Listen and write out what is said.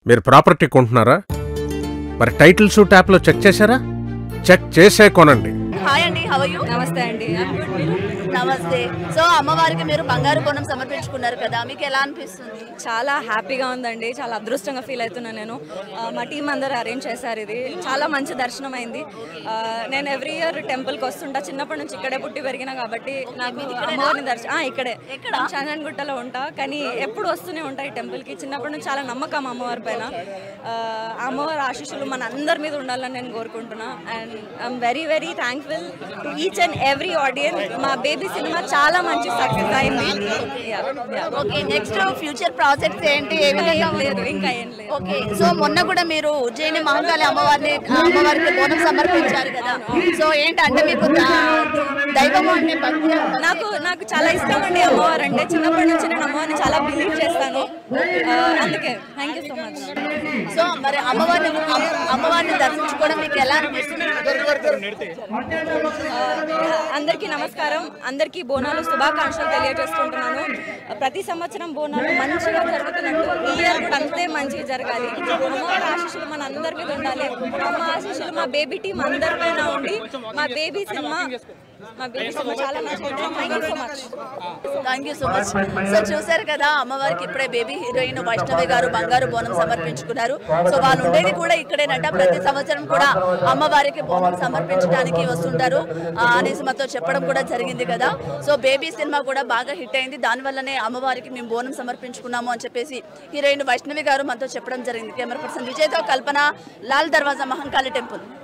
మీరు ప్రాపర్టీ కొంటున్నారా మరి టైటిల్స్ ట్యాప్లో చెక్ చేశారా చెక్ చేసే కొనండి హాయ్ అండి హవయు నమస్తే అండి నమస్తే సో అమ్మవారికి మీరు బంగారు బోనం సమర్పించుకున్నారు కదా మీకు ఎలా అనిపిస్తుంది చాలా హ్యాపీగా ఉందండి చాలా అదృష్టంగా ఫీల్ అవుతున్నాను నేను ఆ, మా టీం అందరూ అరేంజ్ చేశారు ఇది చాలా మంచి దర్శనం అయింది ఆ, నేను ఎవ్రీ ఇయర్ టెంపుల్కి వస్తుంటా చిన్నప్పటి నుంచి ఇక్కడే పుట్టి పెరిగిన కాబట్టి నాకు అమ్మవారిని దర్శనం ఇక్కడే ఎక్కడ? గుట్టలో ఉంటా కానీ ఎప్పుడు వస్తూనే ఉంటాయి టెంపుల్కి చిన్నప్పటి నుంచి చాలా నమ్మకం అమ్మవారి పైన ఆ, అమ్మవారి ఆశీస్సులు మన అందరి మీద ఉండాలని నేను కోరుకుంటున్నా and I'm very very thankful to each and every audience మా బేబీ సినిమా చాలా మంచి సక్సెస్ అయింది Yeah, yeah. Okay next future projects ఏంటి ఏ ఇంకా విధంగా ఏం లేదు ఇంకా ఏం లేదు ఓకే సో మొన్న కూడా మీరు ఉజ్జయిని మహంకాళి అమ్మవారిని అమ్మవారికి బోనం సమర్పించారు కదా సో ఏంటంటే మీకు దా- దైవము అంటే భక్తి నాకు నాకు చాలా ఇష్టం అండి అమ్మవారు అంటే చిన్నప్పటి నుంచి నేను అమ్మవారిని చాలా బిలీవ్ చేస్తాను ఆ, అందుకే thank you so much so మరి అమ్మవారిని అమ్మ- అమ్మవారిని దర్శించుకోవడం మీకు ఎలా అనిపిస్తుంది అందరికీ నమస్కారం అందరికీ బోనాలు శుభాకాంక్షలు తెలియజేసుకుంటున్నాను ప్రతి సంవత్సరం బోనాలు మంచిగా జరుగుతున్నట్టు ఈ ఇయర్ కూడా అంతే మంచిగా జరగాలి అమ్మవారి ఆశీస్సులు మన అందరి మీద ఉండాలి అమ్మ ఆశీస్సులు మా బేబీ టీం అందరి పైన ఉండి మా బేబీ సినిమా మా బేబీ సినిమా చాలా మంచిగా thank you so much thank you so much so చూశారు కదా అమ్మవారికి ఇప్పుడే బేబీ హీరోయిన్ వైష్ణవి గారు బంగారు బోనం సమర్పించుకున్నారు సో వాళ్ళు ఉండేది కూడా ఇక్కడేనట ప్రతి సంవత్సరం కూడా అమ్మవారికి బోనం సమర్పించడానికి వస్తుంటారు ఆ, అనేసి మాతో చెప్పడం కూడా జరిగింది కదా సో బేబీ సినిమా కూడా బాగా హిట్ అయింది దానివల్లనే అమ్మవారికి మేము బోనం సమర్పించుకున్నాము అని చెప్పేసి హీరోయిన్ వైష్ణవి గారు మనతో చెప్పడం జరిగింది కెమెరా పర్సన్ విజయ్తో కల్పన లాల్ దర్వాజా మహంకాళి టెంపుల్